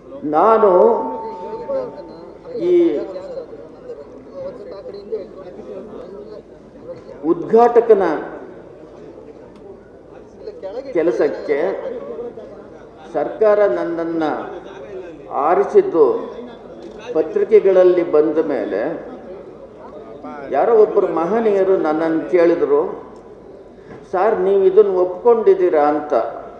ನಾನು ಈ ಉದ್ಘಾಟಕನ ಕೆಲಸಕ್ಕೆ ಸರ್ಕಾರ ನನ್ನನ್ನು ಆರಿಸಿದ್ದು ಪತ್ರಿಕೆಗಳಲ್ಲಿ ಬಂದ ಮೇಲೆ ಯಾರೋ ಒಬ್ಬರು ಮಹನೀಯರು ನನ್ನನ್ನು ಕೇಳಿದರು ಸರ್ ನೀವು ಇದನ್ನು ಒಪ್ಕೊಂಡಿದ್ದೀರಾ ಅಂತ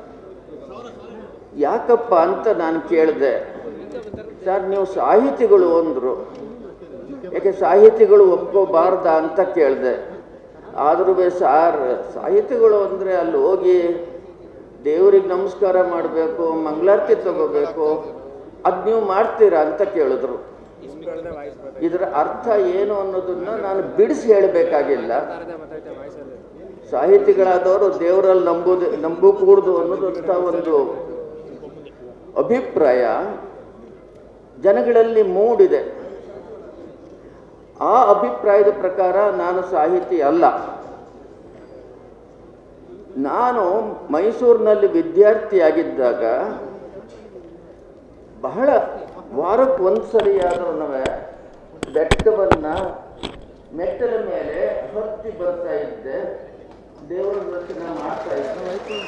ಯಾಕಪ್ಪ ಅಂತ ನಾನು ಕೇಳಿದೆ ಸರ್ ನೀವು ಸಾಹಿತಿಗಳು ಅಂದರು ಯಾಕೆ ಸಾಹಿತಿಗಳು ಒಪ್ಕೋಬಾರ್ದ ಅಂತ ಕೇಳಿದೆ ಆದ್ರೂ ಸಾರ್ ಸಾಹಿತಿಗಳು ಅಂದರೆ ಅಲ್ಲಿ ಹೋಗಿ ದೇವ್ರಿಗೆ ನಮಸ್ಕಾರ ಮಾಡಬೇಕು ಮಂಗಳಾರತಿ ತಗೋಬೇಕು ಅದು ನೀವು ಮಾಡ್ತೀರಾ ಅಂತ ಕೇಳಿದ್ರು ಇದರ ಅರ್ಥ ಏನು ಅನ್ನೋದನ್ನ ನಾನು ಬಿಡಿಸಿ ಹೇಳಬೇಕಾಗಿಲ್ಲ ಸಾಹಿತಿಗಳಾದವರು ದೇವರಲ್ಲಿ ನಂಬುದು ನಂಬಕೂಡ್ದು ಅನ್ನೋದಂಥ ಒಂದು ಅಭಿಪ್ರಾಯ ಜನಗಳಲ್ಲಿ ಮೂಡಿದೆ ಆ ಅಭಿಪ್ರಾಯದ ಪ್ರಕಾರ ನಾನು ಸಾಹಿತಿ ಅಲ್ಲ ನಾನು ಮೈಸೂರಿನಲ್ಲಿ ವಿದ್ಯಾರ್ಥಿಯಾಗಿದ್ದಾಗ ಬಹಳ ವಾರಕ್ಕೆ ಒಂದು ಸರಿಯಾದ್ರೂ ಬೆಟ್ಟವನ್ನು ಮೆಟ್ಟಲ ಮೇಲೆ ಹತ್ತಿ ಬರ್ತಾ ಇದ್ದೆ ದೇವರ ದರ್ಶನ ಮಾಡ್ತಾ ಇದ್ದೆ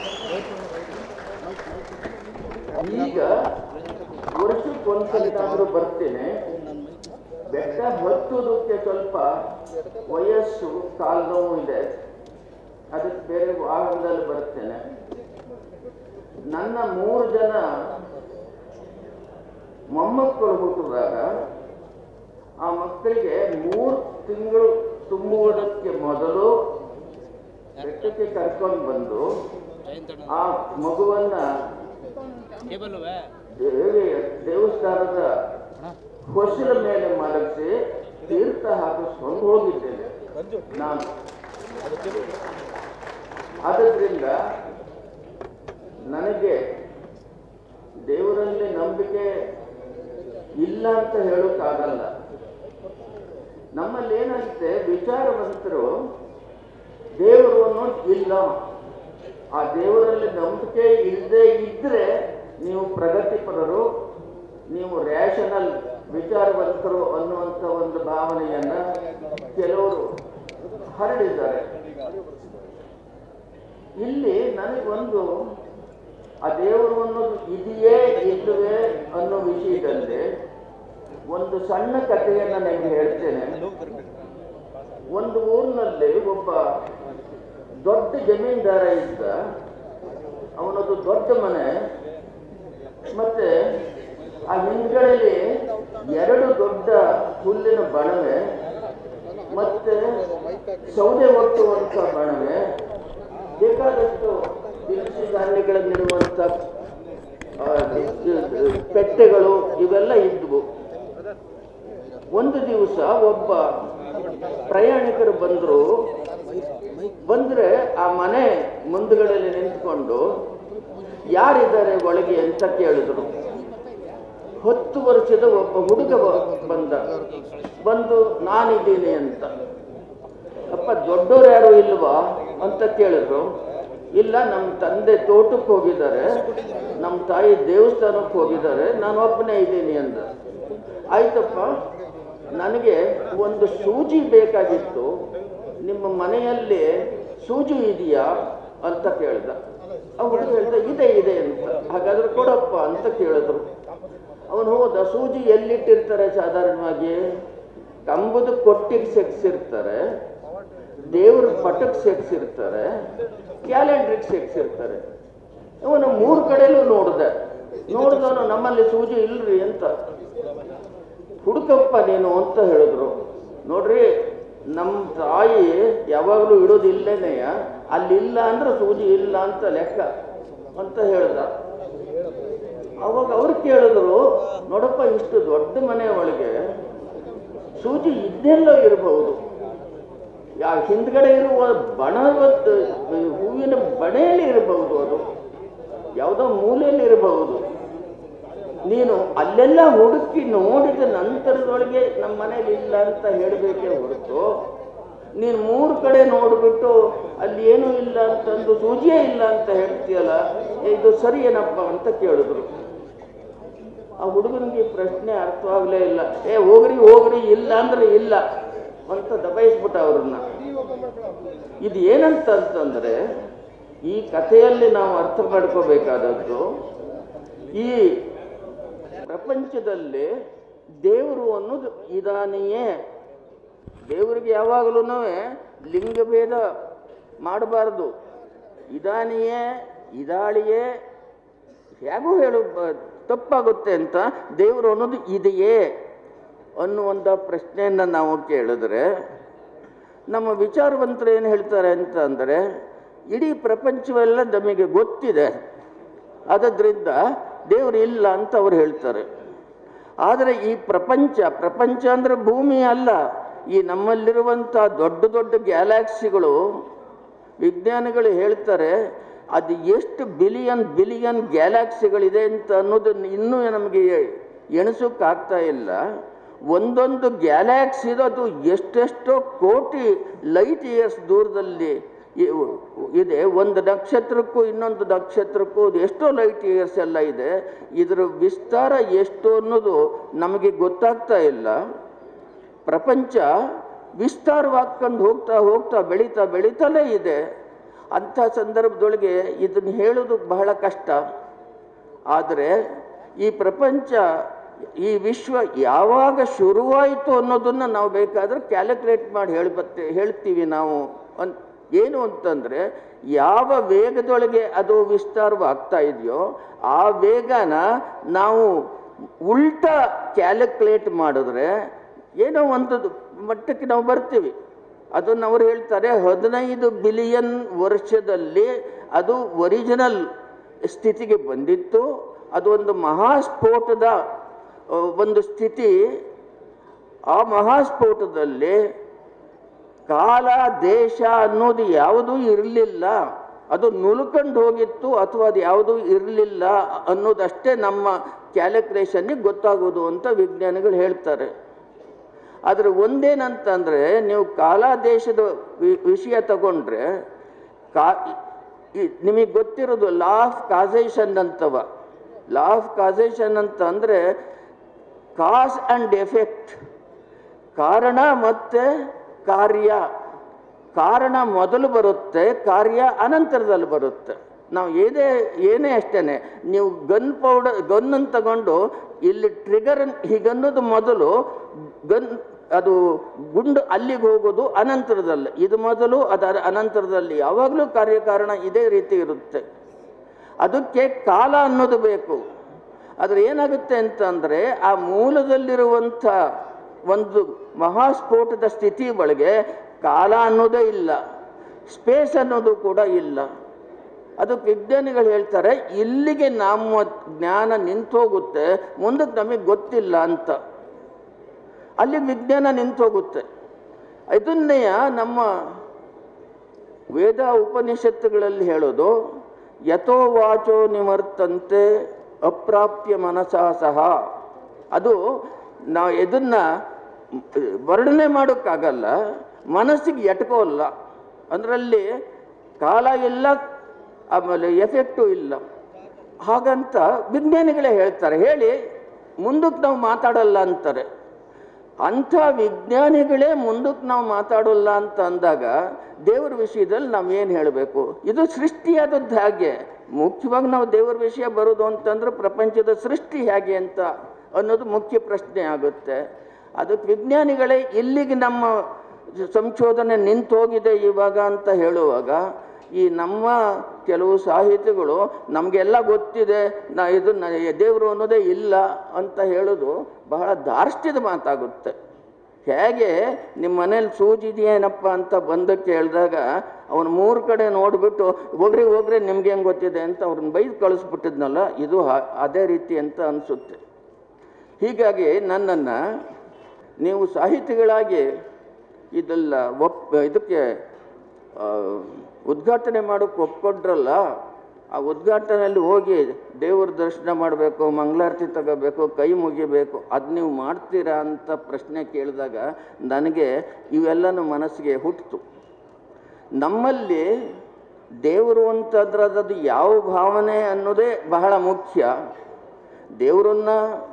ಈಗ ವರ್ಷಕ್ಕೊಂದ್ಸಲಿನಾದ್ರೂ ಬರ್ತೇನೆ ಬೆಟ್ಟ ಹತ್ತುವುದಕ್ಕೆ ಸ್ವಲ್ಪ ವಯಸ್ಸು ಕಾಲು ನೋವು ಇದೆ ಅದಕ್ಕೆ ಬೇರೆ ವಾಹನದಲ್ಲಿ ಬರ್ತೇನೆ ನನ್ನ ಮೂರು ಜನ ಮೊಮ್ಮಕ್ಕಳು ಹುಟ್ಟಿದಾಗ ಆ ಮಕ್ಕಳಿಗೆ ಮೂರು ತಿಂಗಳು ತುಂಬುವುದಕ್ಕೆ ಮೊದಲು ಬೆಟ್ಟಕ್ಕೆ ಕರ್ಕೊಂಡು ಬಂದು ಆ ಮಗುವನ್ನ ದೇವಿ ದೇವಸ್ಥಾನದ ಹೊಸಲ ಮೇಲೆ ಮಲಗಿಸಿ ತೀರ್ಥ ಹಾಕಿಸ್ಕೊಂಡು ಹೋಗಿದ್ದೇನೆ ನಾನು ಆದ್ದರಿಂದ ನನಗೆ ದೇವರಲ್ಲಿ ನಂಬಿಕೆ ಇಲ್ಲ ಅಂತ ಹೇಳೋಕ್ಕಾಗಲ್ಲ ನಮ್ಮಲ್ಲಿ ಏನಾಗುತ್ತೆ ವಿಚಾರವಂತರು ದೇವರು ಅನ್ನೋದು ಇಲ್ಲ ಆ ದೇವರಲ್ಲಿ ನಂಬಿಕೆ ಇಲ್ಲದೆ ಇದ್ರೆ ನೀವು ಪ್ರಗತಿಪರರು ನೀವು ರ್ಯಾಷನಲ್ ವಿಚಾರವಂತರು ಅನ್ನುವಂಥ ಒಂದು ಭಾವನೆಯನ್ನ ಕೆಲವರು ಹರಡಿದ್ದಾರೆ ಇಲ್ಲಿ ನನಗೊಂದು ಆ ದೇವರು ಅನ್ನೋದು ಇದೆಯೇ ಇಲ್ಲವೇ ಅನ್ನೋ ವಿಷಯದಲ್ಲಿ ಒಂದು ಸಣ್ಣ ಕಥೆಯನ್ನು ನಿಮಗೆ ಹೇಳ್ತೇನೆ ಒಂದು ಊರಿನಲ್ಲಿ ಒಬ್ಬ ದೊಡ್ಡ ಜಮೀನ್ದಾರ ಇದ್ದ ಅವನದು ದೊಡ್ಡ ಮನೆ ಮತ್ತೆ ಆ ಹಿಂದ್ಗಡೆಯಲ್ಲಿ ಎರಡು ದೊಡ್ಡ ಹುಲ್ಲಿನ ಬಣವೆ ಮತ್ತೆ ಸೌದೆ ಒಟ್ಟುವಂಥ ಬಣವೆ ಬೇಕಾದಷ್ಟು ದಿನಸಿ ಧಾನ್ಯಗಳನ್ನಿಡುವಂಥ ಆ, ಪೆಟ್ಟೆಗಳು ಇವೆಲ್ಲ ಇದ್ವು ಒಂದು ದಿವಸ ಒಬ್ಬ ಪ್ರಯಾಣಿಕರು ಬಂದರು ಬಂದ್ರೆ ಆ ಮನೆ ಮುಂದುಗಡೆಯಲ್ಲಿ ನಿಂತ್ಕೊಂಡು ಯಾರಿದ್ದಾರೆ ಒಳಗೆ ಅಂತ ಕೇಳಿದ್ರು ಹತ್ತು ವರ್ಷದ ಒಬ್ಬ ಹುಡುಗ ಬ- ಬಂದ ಬಂದು ನಾನಿದ್ದೀನಿ ಅಂತ ಅಪ್ಪ ದೊಡ್ಡೋರು ಯಾರು ಇಲ್ವಾ ಅಂತ ಕೇಳಿದ್ರು ಇಲ್ಲ ನಮ್ಮ ತಂದೆ ತೋಟಕ್ಕೆ ಹೋಗಿದ್ದಾರೆ ನಮ್ಮ ತಾಯಿ ದೇವಸ್ಥಾನಕ್ಕೆ ಹೋಗಿದ್ದಾರೆ ನಾನು ಒಬ್ಬನೇ ಇದ್ದೀನಿ ಅಂದ ಆಯ್ತಪ್ಪ ನನಗೆ ಒಂದು ಸೂಜಿ ಬೇಕಾಗಿತ್ತು ನಿಮ್ಮ ಮನೆಯಲ್ಲಿ ಸೂಜಿ ಇದೆಯಾ ಅಂತ ಕೇಳ್ದ ಅವ್ರು ಹೇಳ್ದ ಇದೆ ಇದೆ ಅಂತ ಹಾಗಾದ್ರೆ ಕೊಡಪ್ಪ ಅಂತ ಕೇಳಿದ್ರು ಅವನು ಹೋದ ಸೂಜಿ ಎಲ್ಲಿಟ್ಟಿರ್ತಾರೆ ಸಾಧಾರಣವಾಗಿ ಕಂಬದ ಕೊಟ್ಟಿಗೆ ಸೆಕ್ಸಿರ್ತಾರೆ ದೇವ್ರ ಪಟಕ್ಕೆ ಸೆಕ್ಸಿರ್ತಾರೆ ಕ್ಯಾಲೆಂಡ್ರಿಗೆ ಸೆಕ್ಸಿರ್ತಾರೆ ಇವನು ಮೂರು ಕಡೆಯಲ್ಲೂ ನೋಡ್ದೆ ನೋಡಿದವನು ನಮ್ಮಲ್ಲಿ ಸೂಜಿ ಇಲ್ರಿ ಅಂತ ಹುಡುಕಪ್ಪ ನೀನು ಅಂತ ಹೇಳಿದ್ರು ನೋಡ್ರಿ ನಮ್ಮ ತಾಯಿ ಯಾವಾಗಲೂ ಇಡೋದಿಲ್ಲೇನೆಯ ಅಲ್ಲಿಲ್ಲ ಅಂದ್ರೆ ಸೂಜಿ ಇಲ್ಲ ಅಂತ ಲೆಕ್ಕ ಅಂತ ಹೇಳ್ದ ಅವಾಗ ಅವ್ರು ಕೇಳಿದ್ರು ನೋಡಪ್ಪ ಇಷ್ಟು ದೊಡ್ಡ ಮನೆ ಒಳಗೆ ಸೂಜಿ ಇದೆಲ್ಲೋ ಇರಬಹುದು ಯಾ ಹಿಂದ್ಗಡೆ ಇರುವ ಬಣವತ್ತು ಹೂವಿನ ಬಣೆಯಲ್ಲಿ ಇರಬಹುದು ಅದು ಯಾವುದೋ ಮೂಲೆಯಲ್ಲಿ ಇರಬಹುದು ನೀನು ಅಲ್ಲೆಲ್ಲ ಹುಡುಕಿ ನೋಡಿದ ನಂತರದೊಳಗೆ ನಮ್ಮ ಮನೇಲಿ ಇಲ್ಲ ಅಂತ ಹೇಳಬೇಕೇ ಹೊರತು ನೀನು ಮೂರು ಕಡೆ ನೋಡಿಬಿಟ್ಟು ಅಲ್ಲಿ ಏನೂ ಇಲ್ಲ ಅಂತಂದು ಸೂಜಿಯೇ ಇಲ್ಲ ಅಂತ ಹೇಳ್ತೀಯಲ್ಲ ಇದು ಸರಿ ಏನಪ್ಪ ಅಂತ ಕೇಳಿದ್ರು ಆ ಹುಡುಗನಿಗೆ ಈ ಪ್ರಶ್ನೆ ಅರ್ಥವಾಗಲೇ ಇಲ್ಲ ಏ ಹೋಗ್ರಿ ಹೋಗ್ರಿ ಇಲ್ಲ ಅಂದ್ರೆ ಇಲ್ಲ ಅಂತ ದಬಾಯಿಸ್ಬಿಟ್ಟ ಅವ್ರನ್ನ ಇದು ಏನಂತ ಅಂತಂದ್ರೆ ಈ ಕಥೆಯಲ್ಲಿ ನಾವು ಅರ್ಥ ಮಾಡ್ಕೋಬೇಕಾದದ್ದು ಈ ಪ್ರಪಂಚದಲ್ಲಿ ದೇವರು ಅನ್ನೋದು ಇದಾನೆಯೇ ದೇವರಿಗೆ ಯಾವಾಗಲೂ ಲಿಂಗಭೇದ ಮಾಡಬಾರ್ದು ಇದಾನಿಯೇ ಇದಾಳಿಯೇ ಹೇಗೂ ಹೇಳು ಬ- ತಪ್ಪಾಗುತ್ತೆ ಅಂತ ದೇವರು ಅನ್ನೋದು ಇದೆಯೇ ಅನ್ನುವಂಥ ಪ್ರಶ್ನೆಯನ್ನು ನಾವು ಕೇಳಿದ್ರೆ ನಮ್ಮ ವಿಚಾರವಂತರು ಏನು ಹೇಳ್ತಾರೆ ಅಂತ ಅಂದರೆ ಇಡೀ ಪ್ರಪಂಚವೆಲ್ಲ ನಮಗೆ ಗೊತ್ತಿದೆ ಅದರಿಂದ ದೇವರು ಇಲ್ಲ ಅಂತ ಅವ್ರು ಹೇಳ್ತಾರೆ ಆದರೆ ಈ ಪ್ರಪಂಚ ಪ್ರಪಂಚ ಅಂದರೆ ಭೂಮಿ ಅಲ್ಲ ಈ ನಮ್ಮಲ್ಲಿರುವಂಥ ದೊಡ್ಡ ದೊಡ್ಡ ಗ್ಯಾಲಾಕ್ಸಿಗಳು ವಿಜ್ಞಾನಿಗಳು ಹೇಳ್ತಾರೆ ಅದು ಎಷ್ಟು ಬಿಲಿಯನ್ ಬಿಲಿಯನ್ ಗ್ಯಾಲಾಕ್ಸಿಗಳಿದೆ ಅಂತ ಅನ್ನೋದನ್ನು ಇನ್ನೂ ನಮಗೆ ಎಣಿಸೋಕ್ಕಾಗ್ತಾ ಇಲ್ಲ ಒಂದೊಂದು ಗ್ಯಾಲಾಕ್ಸಿದು ಅದು ಎಷ್ಟೆಷ್ಟೋ ಕೋಟಿ ಲೈಟ್ ಇಯರ್ಸ್ ದೂರದಲ್ಲಿ ಇ- ಇದೆ ಒಂದು ನಕ್ಷತ್ರಕ್ಕೂ ಇನ್ನೊಂದು ನಕ್ಷತ್ರಕ್ಕೂ ಅದು ಎಷ್ಟೋ ಲೈಟ್ ಇಯರ್ಸ್ ಎಲ್ಲ ಇದೆ ಇದರ ವಿಸ್ತಾರ ಎಷ್ಟು ಅನ್ನೋದು ನಮಗೆ ಗೊತ್ತಾಗ್ತಾ ಇಲ್ಲ ಪ್ರಪಂಚ ವಿಸ್ತಾರವಾಗ್ಕೊಂಡು ಹೋಗ್ತಾ ಹೋಗ್ತಾ ಬೆಳೀತಾ ಬೆಳೀತಲೇ ಇದೆ ಅಂಥ ಸಂದರ್ಭದೊಳಗೆ ಇದನ್ನು ಹೇಳೋದು ಬಹಳ ಕಷ್ಟ ಆದರೆ ಈ ಪ್ರಪಂಚ ಈ ವಿಶ್ವ ಯಾವಾಗ ಶುರುವಾಯಿತು ಅನ್ನೋದನ್ನು ನಾವು ಬೇಕಾದ್ರೆ ಕ್ಯಾಲ್ಕುಲೇಟ್ ಮಾಡಿ ಹೇಳ್ಬತ್ತೆ ಹೇಳ್ತೀವಿ ನಾವು ಅನ್ ಏನು ಅಂತಂದರೆ ಯಾವ ವೇಗದೊಳಗೆ ಅದು ವಿಸ್ತಾರವಾಗ್ತಾ ಇದೆಯೋ ಆ ವೇಗನ ನಾವು ಉಲ್ಟಾ ಕ್ಯಾಲ್ಕುಲೇಟ್ ಮಾಡಿದ್ರೆ ಏನೋ ಒಂದು ಮಟ್ಟಕ್ಕೆ ನಾವು ಬರ್ತೀವಿ ಅದನ್ನು ಅವ್ರು ಹೇಳ್ತಾರೆ ಹದಿನೈದು ಬಿಲಿಯನ್ ವರ್ಷದಲ್ಲಿ ಅದು ಒರಿಜಿನಲ್ ಸ್ಥಿತಿಗೆ ಬಂದಿತ್ತು ಅದು ಒಂದು ಮಹಾಸ್ಫೋಟದ ಆ, ಒಂದು ಸ್ಥಿತಿ ಆ ಮಹಾಸ್ಫೋಟದಲ್ಲಿ ಕಾಲ ದೇಶ ಅನ್ನೋದು ಯಾವುದೂ ಇರಲಿಲ್ಲ ಅದು ನುಲ್ಕೊಂಡು ಹೋಗಿತ್ತು ಅಥವಾ ಅದು ಯಾವುದೂ ಇರಲಿಲ್ಲ ಅನ್ನೋದಷ್ಟೇ ನಮ್ಮ ಕ್ಯಾಲ್ಕುಲೇಷನ್ನಿಗೆ ಗೊತ್ತಾಗೋದು ಅಂತ ವಿಜ್ಞಾನಿಗಳು ಹೇಳ್ತಾರೆ ಆದರೆ ಒಂದೇನಂತಂದರೆ ನೀವು ಕಾಲ ದೇಶದ ವಿ- ವಿಷಯ ತಗೊಂಡ್ರೆ ಕಾ ನಿಮಗೆ ಗೊತ್ತಿರೋದು ಲಾ ಆಫ್ ಕಾಸೇಷನ್ ಅಂತವ ಲಾ ಆಫ್ ಕಾಸೇಷನ್ ಅಂತ ಅಂದರೆ ಕಾಸ್ ಆ್ಯಂಡ್ ಎಫೆಕ್ಟ್ ಕಾರಣ ಮತ್ತು ಕಾರ್ಯ ಕಾರಣ ಮೊದಲು ಬರುತ್ತೆ ಕಾರ್ಯ ಅನಂತರದಲ್ಲಿ ಬರುತ್ತೆ ನಾವು ಏನೇ ಏನೇ ಅಷ್ಟೇ ನೀವು ಗನ್ ಪೌಡರ್ ಗನ್ನನ್ನು ತಗೊಂಡು ಇಲ್ಲಿ ಟ್ರಿಗರ್ ಹೀಗನ್ನೋದು ಮೊದಲು ಗನ್ ಅದು ಗುಂಡು ಅಲ್ಲಿಗೆ ಹೋಗೋದು ಅನಂತರದಲ್ಲಿ ಇದು ಮೊದಲು ಅದರ ಅನಂತರದಲ್ಲಿ ಯಾವಾಗಲೂ ಕಾರ್ಯಕಾರಣ ಇದೇ ರೀತಿ ಇರುತ್ತೆ ಅದಕ್ಕೆ ಕಾಲ ಅನ್ನೋದು ಬೇಕು ಆದರೆ ಏನಾಗುತ್ತೆ ಅಂತಂದರೆ ಆ ಮೂಲದಲ್ಲಿರುವಂಥ ಒಂದು ಮಹಾಸ್ಫೋಟದ ಸ್ಥಿತಿ ಒಳಗೆ ಕಾಲ ಅನ್ನೋದೇ ಇಲ್ಲ ಸ್ಪೇಸ್ ಅನ್ನೋದು ಕೂಡ ಇಲ್ಲ ಅದು ವಿಜ್ಞಾನಿಗಳು ಹೇಳ್ತಾರೆ ಇಲ್ಲಿಗೆ ನಮ್ಮ ಜ್ಞಾನ ನಿಂತೋಗುತ್ತೆ ಮುಂದಕ್ಕೆ ನಮಗೆ ಗೊತ್ತಿಲ್ಲ ಅಂತ ಅಲ್ಲಿ ವಿಜ್ಞಾನ ನಿಂತೋಗುತ್ತೆ ಇದನ್ನೆಯ ನಮ್ಮ ವೇದ ಉಪನಿಷತ್ತುಗಳಲ್ಲಿ ಹೇಳೋದು ಯಥೋ ವಾಚೋ ನಿವರ್ತಂತೆ ಅಪ್ರಾಪ್ಯ ಮನಸಾ ಸಹ ಅದು ನಾವು ಇದನ್ನ ವರ್ಣನೆ ಮಾಡೋಕ್ಕಾಗಲ್ಲ ಮನಸ್ಸಿಗೆ ಎಟ್ಕೋಲ್ಲ ಅದರಲ್ಲಿ ಕಾಲ ಇಲ್ಲ ಆಮೇಲೆ ಎಫೆಕ್ಟು ಇಲ್ಲ ಹಾಗಂತ ವಿಜ್ಞಾನಿಗಳೇ ಹೇಳ್ತಾರೆ ಹೇಳಿ ಮುಂದಕ್ಕೆ ನಾವು ಮಾತಾಡಲ್ಲ ಅಂತಾರೆ ಅಂಥ ವಿಜ್ಞಾನಿಗಳೇ ಮುಂದಕ್ಕೆ ನಾವು ಮಾತಾಡೋಲ್ಲ ಅಂತ ಅಂದಾಗ ದೇವರ ವಿಷಯದಲ್ಲಿ ನಾವು ಏನು ಹೇಳಬೇಕು ಇದು ಸೃಷ್ಟಿಯಾದದ್ದು ಹೇಗೆ ಮುಖ್ಯವಾಗಿ ನಾವು ದೇವರ ವಿಷಯ ಬರೋದು ಅಂತಂದ್ರೆ ಪ್ರಪಂಚದ ಸೃಷ್ಟಿ ಹೇಗೆ ಅಂತ ಅನ್ನೋದು ಮುಖ್ಯ ಪ್ರಶ್ನೆ ಆಗುತ್ತೆ ಅದಕ್ಕೆ ವಿಜ್ಞಾನಿಗಳೇ ಇಲ್ಲಿಗೆ ನಮ್ಮ ಸಂಶೋಧನೆ ನಿಂತು ಹೋಗಿದೆ ಇವಾಗ ಅಂತ ಹೇಳುವಾಗ ಈ ನಮ್ಮ ಕೆಲವು ಸಾಹಿತಿಗಳು ನಮಗೆಲ್ಲ ಗೊತ್ತಿದೆ ನಾ ಇದನ್ನ ದೇವರು ಅನ್ನೋದೇ ಇಲ್ಲ ಅಂತ ಹೇಳೋದು ಬಹಳ ಧಾರ್ಷ್ಟ್ಯದ ಮಾತಾಗುತ್ತೆ ಹೇಗೆ ನಿಮ್ಮ ಮನೇಲಿ ಸೂಜಿದೆಯೇನಪ್ಪ ಅಂತ ಬಂದು ಕೇಳಿದಾಗ ಅವನು ಮೂರು ಕಡೆ ನೋಡಿಬಿಟ್ಟು ಹೋಗ್ರಿ ಹೋಗ್ರಿ ನಿಮ್ಗೆ ಹೆಂಗೆ ಗೊತ್ತಿದೆ ಅಂತ ಅವ್ರನ್ನ ಬೈದು ಕಳಿಸ್ಬಿಟ್ಟಿದ್ನಲ್ಲ ಇದು ಹ- ಅದೇ ರೀತಿ ಅಂತ ಅನಿಸುತ್ತೆ ಹೀಗಾಗಿ ನನ್ನನ್ನು ನೀವು ಸಾಹಿತಿಗಳಾಗಿ ಇದೆಲ್ಲ ಒಪ್ ಇದಕ್ಕೆ ಆ, ಉದ್ಘಾಟನೆ ಮಾಡೋಕ್ಕೆ ಒಪ್ಕೊಂಡ್ರಲ್ಲ ಆ ಉದ್ಘಾಟನೆಯಲ್ಲಿ ಹೋಗಿ ದೇವ್ರ ದರ್ಶನ ಮಾಡಬೇಕು ಮಂಗಳಾರತಿ ತಗೋಬೇಕು ಕೈ ಮುಗಿಬೇಕು ಅದು ನೀವು ಮಾಡ್ತೀರಾ ಅಂತ ಪ್ರಶ್ನೆ ಕೇಳಿದಾಗ ನನಗೆ ಇವೆಲ್ಲನೂ ಮನಸ್ಸಿಗೆ ಹುಟ್ಟಿತು ನಮ್ಮಲ್ಲಿ ದೇವರು ಅಂತಂದ್ರೆ ಅದು ಯಾವ ಭಾವನೆ ಅನ್ನೋದೇ ಬಹಳ ಮುಖ್ಯ ದೇವರನ್ನ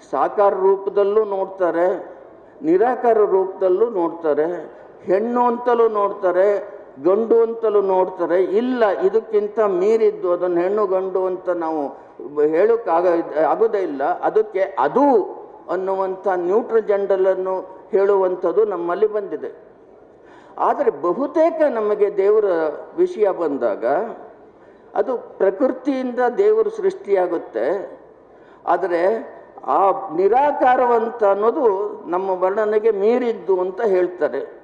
ಸಾಕಾರ ರೂಪದಲ್ಲೂ ನೋಡ್ತಾರೆ ನಿರಾಕಾರ ರೂಪದಲ್ಲೂ ನೋಡ್ತಾರೆ ಹೆಣ್ಣು ಅಂತಲೂ ನೋಡ್ತಾರೆ ಗಂಡು ಅಂತಲೂ ನೋಡ್ತಾರೆ ಇಲ್ಲ ಇದಕ್ಕಿಂತ ಮೀರಿದ್ದು ಅದನ್ನು ಹೆಣ್ಣು ಗಂಡು ಅಂತ ನಾವು ಹೇಳೋಕ್ಕಾಗ ಆಗೋದೇ ಇಲ್ಲ ಅದಕ್ಕೆ ಅದು ಅನ್ನುವಂಥ ನ್ಯೂಟ್ರಲ್ ಜೆಂಡಲನ್ನು ಹೇಳುವಂಥದ್ದು ನಮ್ಮಲ್ಲಿ ಬಂದಿದೆ ಆದರೆ ಬಹುತೇಕ ನಮಗೆ ದೇವರ ವಿಷಯ ಬಂದಾಗ ಅದು ಪ್ರಕೃತಿಯಿಂದ ದೇವರು ಸೃಷ್ಟಿಯಾಗುತ್ತೆ ಆದರೆ ಆ ನಿರಾಕಾರವಂತ ಅನ್ನೋದು ನಮ್ಮ ವರ್ಣನೆಗೆ ಮೀರಿದ್ದು ಅಂತ ಹೇಳ್ತಾರೆ